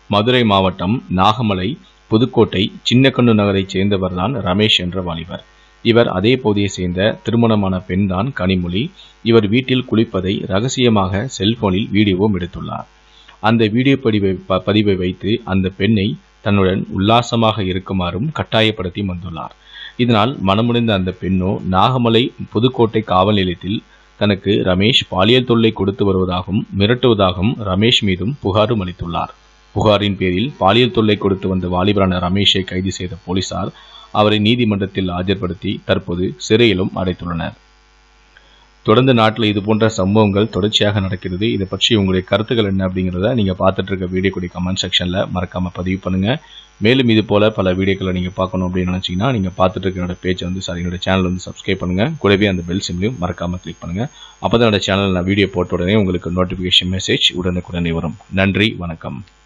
மதுரை மாவட்டம் நாகமலை புதுக்கோட்டை சின்னக்கண்ணு நகரைச் சேர்ந்தவர்தான் ரமேஷ் என்ற வாலிபர் இவர் அதே பகுதியை சேர்ந்த திருமணமான பெண்தான் கனிமொழி இவர் வீட்டில் குளிப்பதை ரகசியமாக செல்போனில் வீடியோவும் எடுத்துள்ளார் அந்த வீடியோ பதிவை ப- பதிவை வைத்து அந்த பெண்ணை தன்னுடன் உல்லாசமாக இருக்குமாறும் கட்டாயப்படுத்தி வந்துள்ளார் இதனால் மனமுடைந்த அந்த பெண்ணோ நாகமலை புதுக்கோட்டை காவல் நிலையத்தில் தனக்கு ரமேஷ் பாலியல் தொல்லை கொடுத்து வருவதாகவும் மிரட்டுவதாகவும் ரமேஷ் மீதும் புகாரும் அளித்துள்ளார் புகாரின் பேரில் பாலியல் தொல்லை கொடுத்து வந்த வாலிபரான ரமேஷை கைது செய்த போலீசார் அவரை நீதிமன்றத்தில் ஆஜர்படுத்தி தற்போது சிறையிலும் அடைத்துள்ளனர் தொடர்ந்து நாட்டில் இது போன்ற சம்பவங்கள் தொடர்ச்சியாக நடக்கிறது இதை பற்றி உங்களுடைய கருத்துக்கள் என்ன அப்படிங்கிறத நீங்கள் பார்த்துட்டு இருக்க வீடியோ கூடிய கமெண்ட் செக்ஷனில் மறக்காமல் பதிவு பண்ணுங்கள் மேலும் இது போல பல வீடியோக்களை நீங்கள் பார்க்கணும் அப்படின்னு நினச்சிங்கன்னா நீங்கள் பார்த்துட்டு இருக்க என்னோட பேஜ் வந்து சாரி என்னோட சேனல் வந்து சப்ஸ்கிரைப் பண்ணுங்கள் கூடவே அந்த பெல் சிம்லையும் மறக்காமல் கிளிக் பண்ணுங்கள் அப்போ தான் என்னோட சேனல் நான் வீடியோ போட்ட உடனே உங்களுக்கு நோட்டிஃபிகேஷன் மெசேஜ் உடனுக்குடனே வரும் நன்றி வணக்கம்